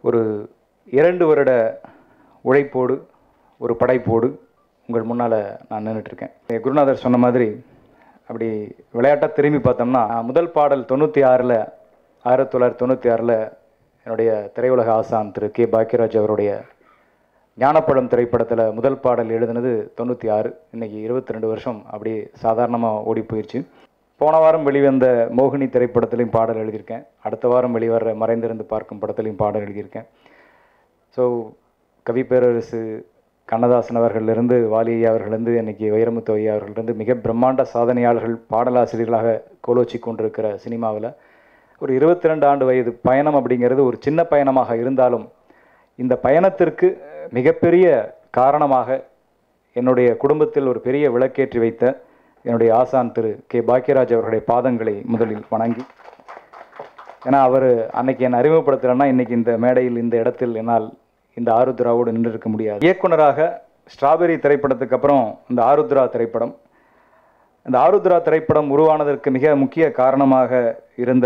ஒரு இரண்டு வருட உழைப்போடு ஒரு படைப்போடு உங்கள் முன்னால் நான் நின்றுட்டுருக்கேன் குருநாதர் சொன்ன மாதிரி அப்படி விளையாட்டாக திரும்பி பார்த்தோம்னா முதல் பாடல் தொண்ணூற்றி ஆறில் ஆயிரத்தி தொள்ளாயிரத்தி தொண்ணூற்றி ஆறில் என்னுடைய திரையுலக ஆசான் திரு கே பாக்கியராஜ் அவருடைய ஞானப்பழம் திரைப்படத்தில் முதல் பாடல் எழுதுனது தொண்ணூற்றி ஆறு இன்னைக்கு இருபத்தி ரெண்டு வருஷம் அப்படி சாதாரணமாக ஓடி போயிடுச்சு போன வாரம் வெளிவந்த மோகினி திரைப்படத்திலையும் பாடல் எழுதியிருக்கேன் அடுத்த வாரம் வெளிவர மறைந்திருந்து பார்க்கும் படத்துலையும் பாடல் எழுதியிருக்கேன் ஸோ கவி பேரரசு கண்ணதாசன் அவர்களிலிருந்து வாலி ஐயா அவர்களிருந்து இன்னைக்கு வைரமுத்து ஐயா அவர்களிருந்து மிக பிரம்மாண்ட சாதனையாளர்கள் பாடலாசிரியர்களாக கோலோச்சி கொண்டிருக்கிற சினிமாவில் ஒரு இருபத்தி ரெண்டு ஆண்டு வயது பயணம் அப்படிங்கிறது ஒரு சின்ன பயணமாக இருந்தாலும் இந்த பயணத்திற்கு மிகப்பெரிய காரணமாக என்னுடைய குடும்பத்தில் ஒரு பெரிய விளக்கேற்றி வைத்த என்னுடைய ஆசான் திரு கே பாக்கியராஜ் அவர்களுடைய பாதங்களை முதலில் வணங்கி ஏன்னா அவர் அன்னைக்கு என்னை அறிமுகப்படுத்தலைன்னா இன்னைக்கு இந்த மேடையில் இந்த இடத்தில் என்னால் இந்த ஆருத்ராவோடு நின்று இருக்க முடியாது இயக்குனராக ஸ்ட்ராபெரி திரைப்படத்துக்கு அப்புறம் இந்த ஆருத்ரா திரைப்படம் இந்த ஆருத்ரா திரைப்படம் உருவானதற்கு மிக முக்கிய காரணமாக இருந்த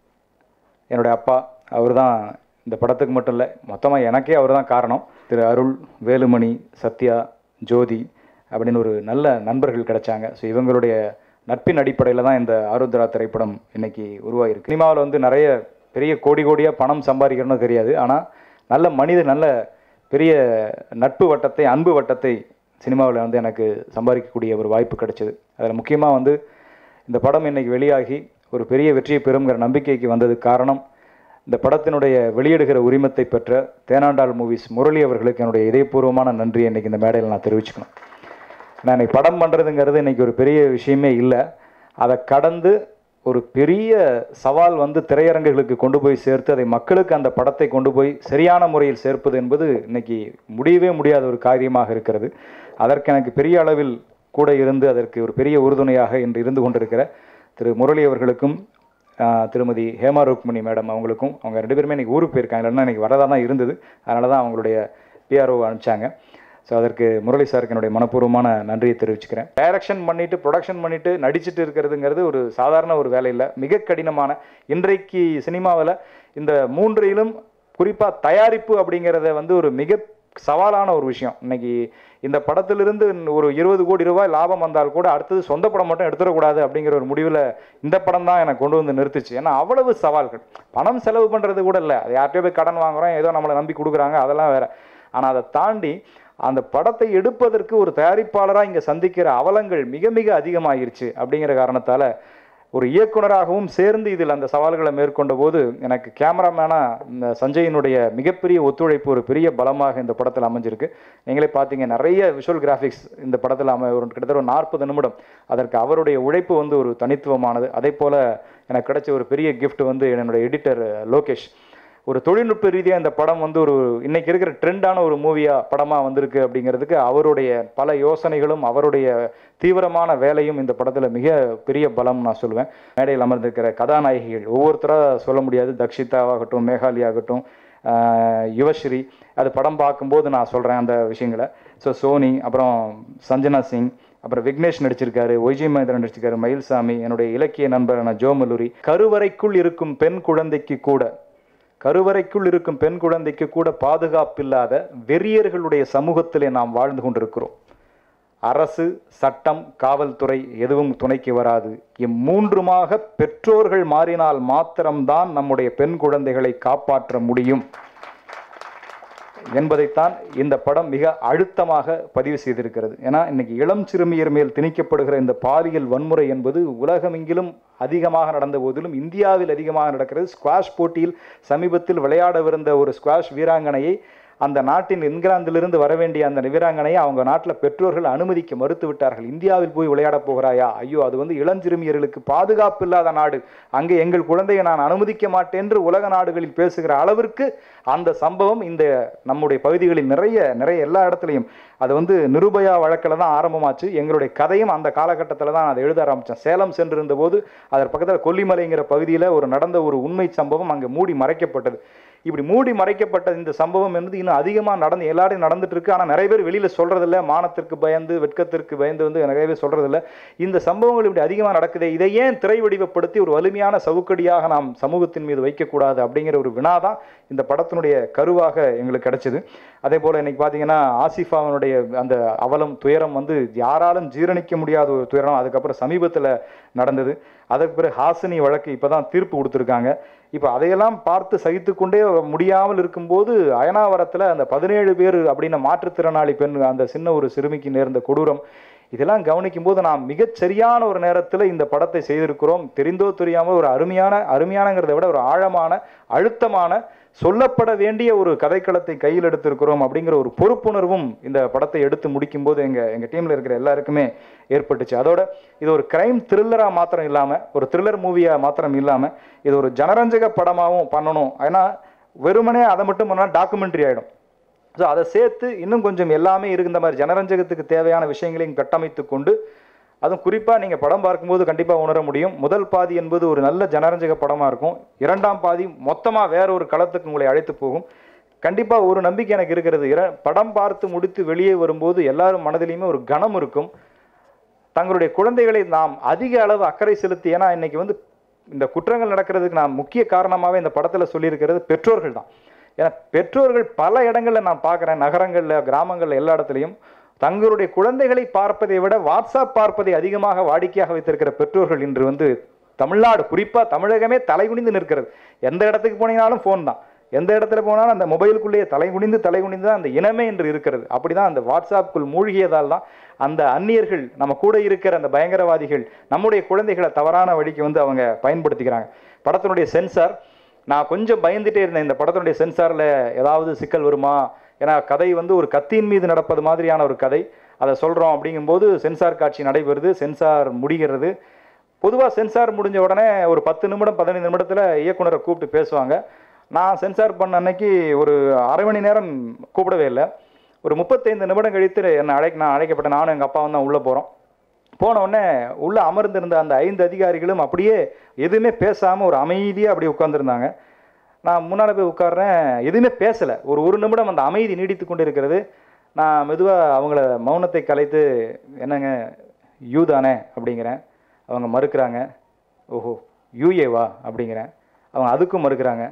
என்னுடைய அப்பா அவர் தான் இந்த படத்துக்கு மட்டும் இல்லை மொத்தமாக எனக்கே அவர் தான் காரணம் திரு அருள் வேலுமணி சத்யா ஜோதி அப்படின்னு ஒரு நல்ல நண்பர்கள் கிடைச்சாங்க ஸோ இவங்களுடைய நட்பின் அடிப்படையில் தான் இந்த ஆருத்ரா திரைப்படம் இன்னைக்கு உருவாகிருக்கு சினிமாவில் வந்து நிறைய பெரிய கோடி கோடியாக பணம் சம்பாதிக்கிறோன்னு தெரியாது ஆனால் நல்ல மனித நல்ல பெரிய நட்பு வட்டத்தை அன்பு வட்டத்தை சினிமாவில் வந்து எனக்கு சம்பாதிக்கக்கூடிய ஒரு வாய்ப்பு கிடைச்சது அதில் முக்கியமாக வந்து இந்த படம் இன்னைக்கு வெளியாகி ஒரு பெரிய வெற்றியை பெறுங்கிற நம்பிக்கைக்கு வந்ததுக்கு காரணம் இந்த படத்தினுடைய வெளியிடுகிற உரிமத்தை பெற்ற தேனாண்டாள் மூவிஸ் முரளி அவர்களுக்கு என்னுடைய இதயபூர்வமான நன்றியை இன்னைக்கு இந்த மேடையில் நான் தெரிவிச்சுக்கணும் நான் இன்னைக்கு படம் பண்ணுறதுங்கிறது இன்னைக்கு ஒரு பெரிய விஷயமே இல்லை அதை கடந்து ஒரு பெரிய சவால் வந்து திரையரங்குகளுக்கு கொண்டு போய் சேர்த்து அதை மக்களுக்கு அந்த படத்தை கொண்டு போய் சரியான முறையில் சேர்ப்பது என்பது இன்னைக்கு முடியவே முடியாத ஒரு காரியமாக இருக்கிறது அதற்கு எனக்கு பெரிய அளவில் கூட இருந்து அதற்கு ஒரு பெரிய உறுதுணையாக இன்று இருந்து கொண்டிருக்கிற திரு முரளி அவர்களுக்கும் ஆஹ், திருமதி ஹேமா ருக்மணி மேடம் அவங்களுக்கும் அவங்க ரெண்டு பேருமே இன்னைக்கு ஊருக்கு போயிருக்காங்க இல்லைன்னா இன்னைக்கு வரதா தான் இருந்தது அதனால தான் அவங்களுடைய பிஆர்ஓ அனுப்பிச்சாங்க ஸோ அதற்கு முரளி சாருக்கு என்னுடைய மனப்பூர்வமான நன்றியை தெரிவிச்சுக்கிறேன் டைரக்ஷன் பண்ணிட்டு ப்ரொடக்ஷன் பண்ணிட்டு நடிச்சிட்டு இருக்கிறதுங்கிறது ஒரு சாதாரண ஒரு வேலை இல்லை மிக கடினமான இன்றைக்கு சினிமாவில் இந்த மூன்றிலும் குறிப்பாக தயாரிப்பு அப்படிங்கிறத வந்து ஒரு மிக சவாலான ஒரு விஷயம் இன்னைக்கு இந்த படத்திலிருந்து ஒரு இருபது கோடி ரூபாய் லாபம் வந்தால் கூட அடுத்தது சொந்த படம் மட்டும் எடுத்துடக்கூடாது அப்படிங்கிற ஒரு முடிவில் இந்த படம் தான் எனக்கு கொண்டு வந்து நிறுத்துச்சு ஏன்னா அவ்வளவு சவால்கள் பணம் செலவு பண்ணுறது கூட இல்லை அது யார்கிட்டயோ போய் கடன் வாங்குறோம் ஏதோ நம்மளை நம்பி கொடுக்குறாங்க அதெல்லாம் வேற ஆனால் அதை தாண்டி அந்த படத்தை எடுப்பதற்கு ஒரு தயாரிப்பாளராக இங்கே சந்திக்கிற அவலங்கள் மிக மிக அதிகமாகிருச்சு அப்படிங்கிற காரணத்தால் ஒரு இயக்குனராகவும் சேர்ந்து இதில் அந்த சவால்களை மேற்கொண்ட போது எனக்கு கேமராமேனாக இந்த சஞ்சயினுடைய மிகப்பெரிய ஒத்துழைப்பு ஒரு பெரிய பலமாக இந்த படத்தில் அமைஞ்சிருக்கு நீங்களே பார்த்தீங்க நிறைய விஷுவல் கிராஃபிக்ஸ் இந்த படத்தில் அமை ஒரு கிட்டத்தட்ட ஒரு நாற்பது நிமிடம் அதற்கு அவருடைய உழைப்பு வந்து ஒரு தனித்துவமானது அதே போல் எனக்கு கிடைச்ச ஒரு பெரிய gift வந்து என்னுடைய எடிட்டர் லோகேஷ் ஒரு தொழில்நுட்ப ரீதியாக இந்த படம் வந்து ஒரு இன்னைக்கு இருக்கிற ட்ரெண்டான ஒரு மூவியாக படமாக வந்திருக்கு அப்படிங்கிறதுக்கு அவருடைய பல யோசனைகளும் அவருடைய தீவிரமான வேலையும் இந்த படத்தில் மிக பெரிய பலம் நான் சொல்லுவேன் மேடையில் அமர்ந்திருக்கிற கதாநாயகிகள் ஒவ்வொருத்தராக சொல்ல முடியாது தக்ஷிதாவாகட்டும் மேகாலி ஆகட்டும் ஆஹ் யுவஸ்ரீ அது படம் பார்க்கும்போது நான் சொல்கிறேன் அந்த விஷயங்களை ஸோ சோனி அப்புறம் சஞ்சனா சிங் அப்புறம் விக்னேஷ் நடிச்சிருக்காரு ஒய்ஜி மகேந்திரன் நடிச்சிருக்காரு மயில்சாமி என்னுடைய இலக்கிய நண்பரான ஜோ மல்லூரி கருவறைக்குள் இருக்கும் பெண் குழந்தைக்கு கூட கருவறைக்குள் இருக்கும் பெண் குழந்தைக்கு கூட பாதுகாப்பில்லாத வெறியர்களுடைய சமூகத்திலே நாம் வாழ்ந்து கொண்டிருக்கிறோம் அரசு சட்டம் காவல்துறை எதுவும் துணைக்கு வராது இம்மூன்றுமாக பெற்றோர்கள் மாறினால் மாத்திரம்தான் நம்முடைய பெண் குழந்தைகளை காப்பாற்ற முடியும் என்பதைத்தான் இந்த படம் மிக அழுத்தமாக பதிவு செய்திருக்கிறது ஏன்னா இன்னைக்கு இளம் சிறுமியர் மேல் திணிக்கப்படுகிற இந்த பாலியல் வன்முறை என்பது உலகமெங்கிலும் அதிகமாக நடந்த போதிலும் இந்தியாவில் அதிகமாக நடக்கிறது ஸ்குவாஷ் போட்டியில் சமீபத்தில் விளையாடவிருந்த ஒரு ஸ்குவாஷ் வீராங்கனையை அந்த நாட்டின் இங்கிலாந்திலிருந்து வர வேண்டிய அந்த வீராங்கனையை அவங்க நாட்டில் பெற்றோர்கள் அனுமதிக்க மறுத்து விட்டார்கள் இந்தியாவில் போய் விளையாடப் போகிறாயா ஐயோ அது வந்து இளஞ்சிறுமியர்களுக்கு பாதுகாப்பு இல்லாத நாடு அங்கே எங்கள் குழந்தையை நான் அனுமதிக்க மாட்டேன் என்று உலக நாடுகளில் பேசுகிற அளவிற்கு அந்த சம்பவம் இந்த நம்முடைய பகுதிகளில் நிறைய நிறைய எல்லா இடத்துலையும் அது வந்து நிருபயா வழக்கில் தான் ஆரம்பமாச்சு எங்களுடைய கதையும் அந்த காலகட்டத்தில் தான் அதை எழுத ஆரம்பித்தேன் சேலம் சென்றிருந்த போது அதற்கு பக்கத்தில் கொல்லிமலைங்கிற பகுதியில் ஒரு நடந்த ஒரு உண்மை சம்பவம் அங்கே மூடி மறைக்கப்பட்டது இப்படி மூடி மறைக்கப்பட்ட இந்த சம்பவம் என்பது இன்னும் அதிகமாக நடந்து எல்லாரும் நடந்துட்டு இருக்கு ஆனால் நிறைய பேர் வெளியில் சொல்றதில்ல மானத்திற்கு பயந்து வெட்கத்திற்கு பயந்து வந்து நிறைய பேர் சொல்றதில்ல இந்த சம்பவங்கள் இப்படி அதிகமாக நடக்குதே இதை ஏன் திரை வடிவப்படுத்தி ஒரு வலிமையான சவுக்கடியாக நாம் சமூகத்தின் மீது வைக்கக்கூடாது அப்படிங்கிற ஒரு வினா தான் இந்த படத்தினுடைய கருவாக எங்களுக்கு கிடைச்சது அதே போல் இன்னைக்கு பார்த்தீங்கன்னா ஆசிஃபாவனுடைய அந்த அவலம் துயரம் வந்து யாராலும் ஜீரணிக்க முடியாத ஒரு துயரம் அதுக்கப்புறம் சமீபத்தில் நடந்தது அதற்கு பிறகு ஹாசினி வழக்கு இப்போ தான் தீர்ப்பு கொடுத்துருக்காங்க இப்போ அதையெல்லாம் பார்த்து சகித்துக்கொண்டே முடியாமல் இருக்கும்போது அயனாவரத்தில் அந்த பதினேழு பேர் அப்படின்ன மாற்றுத்திறனாளி பெண் அந்த சின்ன ஒரு சிறுமிக்கு நேர்ந்த கொடூரம் இதெல்லாம் கவனிக்கும் போது நாம் மிகச் சரியான ஒரு நேரத்தில் இந்த படத்தை செய்திருக்கிறோம் தெரிந்தோ தெரியாமல் ஒரு அருமையான அருமையானங்கிறத விட ஒரு ஆழமான அழுத்தமான சொல்லப்பட வேண்டிய ஒரு கதைக்களத்தை கையில் எடுத்திருக்கிறோம் அப்படிங்கிற ஒரு பொறுப்புணர்வும் இந்த படத்தை எடுத்து முடிக்கும்போது எங்கள் எங்கள் டீமில் இருக்கிற எல்லாருக்குமே ஏற்பட்டுச்சு அதோட இது ஒரு கிரைம் த்ரில்லராக மாத்திரம் இல்லாமல் ஒரு த்ரில்லர் மூவியாக மாத்திரம் இல்லாமல் இது ஒரு ஜனரஞ்சக படமாகவும் பண்ணணும் ஏன்னா வெறுமனே அதை மட்டும் பண்ணால் டாக்குமெண்ட்ரி ஆகிடும் ஸோ அதை சேர்த்து இன்னும் கொஞ்சம் எல்லாமே இருந்த மாதிரி ஜனரஞ்சகத்துக்கு தேவையான விஷயங்களையும் கட்டமைத்து கொண்டு அதுவும் குறிப்பாக நீங்கள் படம் பார்க்கும்போது கண்டிப்பாக உணர முடியும் முதல் பாதி என்பது ஒரு நல்ல ஜனரஞ்சக படமாக இருக்கும் இரண்டாம் பாதி மொத்தமாக வேற ஒரு களத்துக்கு உங்களை அழைத்து போகும் கண்டிப்பாக ஒரு நம்பிக்கை எனக்கு இருக்கிறது இர படம் பார்த்து முடித்து வெளியே வரும்போது எல்லாரும் மனதிலையுமே ஒரு கனம் இருக்கும் தங்களுடைய குழந்தைகளை நாம் அதிக அளவு அக்கறை செலுத்தி ஏன்னா இன்னைக்கு வந்து இந்த குற்றங்கள் நடக்கிறதுக்கு நான் முக்கிய காரணமாகவே இந்த படத்தில் சொல்லியிருக்கிறது பெற்றோர்கள் தான் ஏன்னா பெற்றோர்கள் பல இடங்களில் நான் பார்க்குறேன் நகரங்களில் கிராமங்களில் எல்லா இடத்துலையும் தங்களுடைய குழந்தைகளை பார்ப்பதை விட வாட்ஸ்அப் பார்ப்பதை அதிகமாக வாடிக்கையாக வைத்திருக்கிற பெற்றோர்கள் இன்று வந்து தமிழ்நாடு குறிப்பாக தமிழகமே தலைகுனிந்து நிற்கிறது எந்த இடத்துக்கு போனீங்கனாலும் ஃபோன் தான் எந்த இடத்துல போனாலும் அந்த மொபைலுக்குள்ளேயே தலைகுனிந்து தலைகுனிந்து தான் அந்த இனமே என்று இருக்கிறது அப்படிதான் அந்த வாட்ஸ்அப்புக்குள் மூழ்கியதால் தான் அந்த அந்நியர்கள் நம்ம கூட இருக்கிற அந்த பயங்கரவாதிகள் நம்முடைய குழந்தைகளை தவறான வழிக்கு வந்து அவங்க பயன்படுத்திக்கிறாங்க படத்தினுடைய சென்சார் நான் கொஞ்சம் பயந்துட்டே இருந்தேன் இந்த படத்தினுடைய சென்சாரில் ஏதாவது சிக்கல் வருமா ஏன்னா கதை வந்து ஒரு கத்தியின் மீது நடப்பது மாதிரியான ஒரு கதை அதை சொல்கிறோம் அப்படிங்கும்போது சென்சார் காட்சி நடைபெறுது சென்சார் முடிகிறது பொதுவாக சென்சார் முடிஞ்ச உடனே ஒரு பத்து நிமிடம் பதினைந்து நிமிடத்தில் இயக்குனரை கூப்பிட்டு பேசுவாங்க நான் சென்சார் பண்ண அன்னைக்கு ஒரு அரை மணி நேரம் கூப்பிடவே இல்லை ஒரு முப்பத்தைந்து நிமிடம் கழித்து என்னை அழைக்க நான் அழைக்கப்பட்ட நானும் எங்கள் அப்பாவும் தான் உள்ளே போகிறோம் போன உடனே உள்ளே அமர்ந்திருந்த அந்த ஐந்து அதிகாரிகளும் அப்படியே எதுவுமே பேசாமல் ஒரு அமைதியாக அப்படியே உட்காந்துருந்தாங்க நான் முன்னால் போய் உட்கார்றேன் எதுவுமே பேசலை ஒரு ஒரு நிமிடம் அந்த அமைதி நீடித்து கொண்டு இருக்கிறது நான் மெதுவாக அவங்கள மௌனத்தை கலைத்து என்னங்க யூ தானே அப்படிங்கிறேன் அவங்க மறுக்கிறாங்க ஓஹோ யூஏவா அப்படிங்கிறேன் அவங்க அதுக்கும் மறுக்கிறாங்க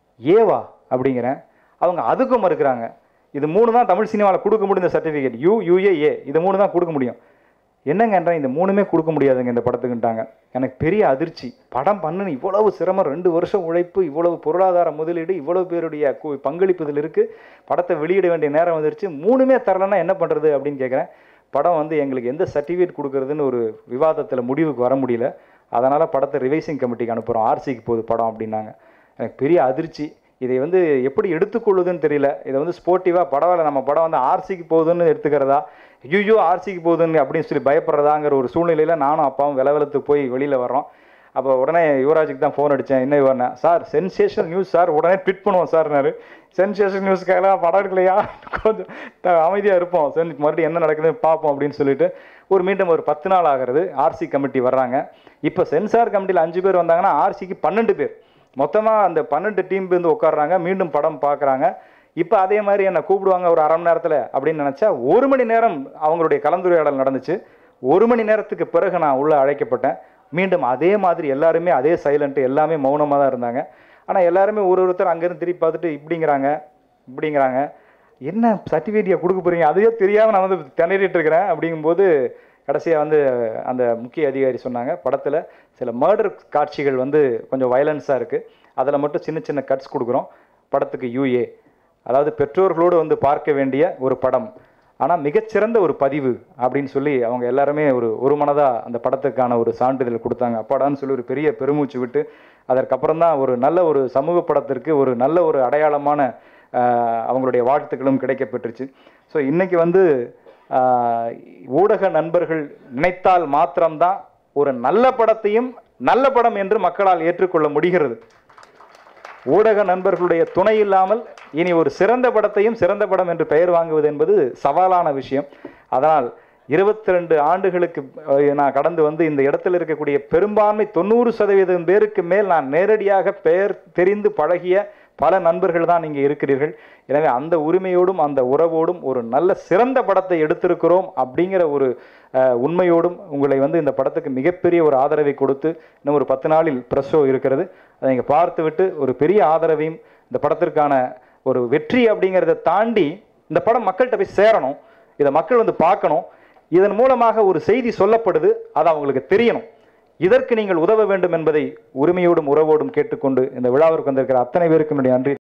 ஏவா அப்படிங்கிறேன் அவங்க அதுக்கும் மறுக்கிறாங்க இது மூணு தான் தமிழ் சினிமாவில் கொடுக்க முடியும் சர்டிஃபிகேட் யூ யூஏ ஏ இது மூணு தான் கொடுக்க முடியும் என்னங்கன்றேன் இந்த மூணுமே கொடுக்க முடியாதுங்க இந்த படத்துக்குன்ட்டாங்க எனக்கு பெரிய அதிர்ச்சி படம் பண்ணுன்னு இவ்வளவு சிரமம் ரெண்டு வருஷம் உழைப்பு இவ்வளவு பொருளாதார முதலீடு இவ்வளவு பேருடைய கு- பங்களிப்பு இதில் இருக்குது படத்தை வெளியிட வேண்டிய நேரம் வந்துருச்சு மூணுமே தரலன்னா என்ன பண்ணுறது அப்படின்னு கேட்குறேன் படம் வந்து எங்களுக்கு எந்த சர்டிஃபிகேட் கொடுக்கறதுன்னு ஒரு விவாதத்தில் முடிவுக்கு வர முடியல அதனால் படத்தை ரிவைசிங் கமிட்டிக்கு அனுப்புகிறோம் ஆர்சிக்கு போகுது படம் அப்படின்னாங்க எனக்கு பெரிய அதிர்ச்சி இதை வந்து எப்படி எடுத்துக்கொள்ளுதுன்னு தெரியல இதை வந்து ஸ்போர்ட்டிவாக பரவாயில்ல நம்ம படம் வந்து ஆர்சிக்கு போகுதுன்னு எடுத்துக்கிறதா ஐயோ ஆர்சிக்கு போகுதுன்னு அப்படின்னு சொல்லி பயப்படுறதாங்கிற ஒரு சூழ்நிலையில் நானும் அப்பாவும் விலவலத்து போய் வெளியில் வர்றோம் அப்போ உடனே யுவராஜுக்கு தான் ஃபோன் அடித்தேன் என்ன யுவர்னா சார் சென்சேஷன் நியூஸ் சார் உடனே ட்விட் பண்ணுவோம் சார்னாரு சென்சேஷன் நியூஸ்க்காக படம் எடுக்கலையா கொஞ்சம் அமைதியாக இருப்போம் சென் மறுபடியும் என்ன நடக்குதுன்னு பார்ப்போம் அப்படின்னு சொல்லிட்டு ஒரு மீண்டும் ஒரு பத்து நாள் ஆகிறது ஆர்சி கமிட்டி வர்றாங்க இப்போ சென்சார் கமிட்டியில் அஞ்சு பேர் வந்தாங்கன்னா ஆர்சிக்கு பன்னெண்டு பேர் மொத்தமாக அந்த பன்னெண்டு டீம் வந்து உட்காடுறாங்க மீண்டும் படம் பார்க்குறாங்க இப்போ அதே மாதிரி என்னை கூப்பிடுவாங்க ஒரு அரை மணி நேரத்தில் அப்படின்னு நினச்சா ஒரு மணி நேரம் அவங்களுடைய கலந்துரையாடல் நடந்துச்சு ஒரு மணி நேரத்துக்கு பிறகு நான் உள்ளே அழைக்கப்பட்டேன் மீண்டும் அதே மாதிரி எல்லாருமே அதே சைலண்ட்டு எல்லாமே மௌனமாக தான் இருந்தாங்க ஆனால் எல்லாருமே ஒரு ஒருத்தர் அங்கேருந்து திருப்பி பார்த்துட்டு இப்படிங்கிறாங்க இப்படிங்கிறாங்க என்ன சர்டிஃபிகேட் கொடுக்க போகிறீங்க அதையே தெரியாமல் நான் வந்து திணறிட்டு இருக்கிறேன் அப்படிங்கும்போது கடைசியாக வந்து அந்த முக்கிய அதிகாரி சொன்னாங்க படத்தில் சில மர்டர் காட்சிகள் வந்து கொஞ்சம் வயலன்ஸாக இருக்குது அதில் மட்டும் சின்ன சின்ன கட்ஸ் கொடுக்குறோம் படத்துக்கு யூஏ அதாவது பெற்றோர்களோடு வந்து பார்க்க வேண்டிய ஒரு படம் ஆனால் மிகச்சிறந்த ஒரு பதிவு அப்படின்னு சொல்லி அவங்க எல்லாருமே ஒரு ஒரு மனதாக அந்த படத்துக்கான ஒரு சான்றிதழ் கொடுத்தாங்க அப்பாடான்னு சொல்லி ஒரு பெரிய பெருமூச்சு விட்டு அதற்கப்புறம் தான் ஒரு நல்ல ஒரு சமூக படத்திற்கு ஒரு நல்ல ஒரு அடையாளமான ஆஹ், அவங்களுடைய வாழ்த்துக்களும் கிடைக்கப்பெற்றுச்சு ஸோ இன்னைக்கு வந்து ஆஹ், ஊடக நண்பர்கள் நினைத்தால் மாத்திரம்தான் ஒரு நல்ல படத்தையும் நல்ல படம் என்று மக்களால் ஏற்றுக்கொள்ள முடிகிறது ஊடக நண்பர்களுடைய துணை இல்லாமல் இனி ஒரு சிறந்த படத்தையும் சிறந்த படம் என்று பெயர் வாங்குவது என்பது சவாலான விஷயம் அதனால் இருபத்தி ரெண்டு ஆண்டுகளுக்கு அஹ், நான் கடந்து வந்து இந்த இடத்தில் இருக்கக்கூடிய பெரும்பான்மை தொண்ணூறு சதவீதம் பேருக்கு மேல் நான் நேரடியாக பெயர் தெரிந்து பழகிய பல நண்பர்கள் தான் இங்கே இருக்கிறீர்கள் எனவே அந்த உரிமையோடும் அந்த உறவோடும் ஒரு நல்ல சிறந்த படத்தை எடுத்திருக்கிறோம் அப்படிங்கிற ஒரு அஹ், உண்மையோடும் உங்களை வந்து இந்த படத்துக்கு மிகப்பெரிய ஒரு ஆதரவை கொடுத்து இன்னும் ஒரு பத்து நாளில் ப்ரெஸ் ஷோ இருக்கிறது அதை நீங்கள் பார்த்துவிட்டு ஒரு பெரிய ஆதரவையும் இந்த படத்திற்கான ஒரு வெற்றி அப்படிங்கிறத தாண்டி இந்த படம் மக்கள்கிட்ட போய் சேரணும் இதை மக்கள் வந்து பார்க்கணும் இதன் மூலமாக ஒரு செய்தி சொல்லப்படுது அது அவங்களுக்கு தெரியணும் இதற்கு நீங்கள் உதவ வேண்டும் என்பதை உரிமையோடும் உறவோடும் கேட்டுக்கொண்டு இந்த விழாவிற்கு வந்திருக்கிற அத்தனை பேருக்கும் என்னுடைய நன்றி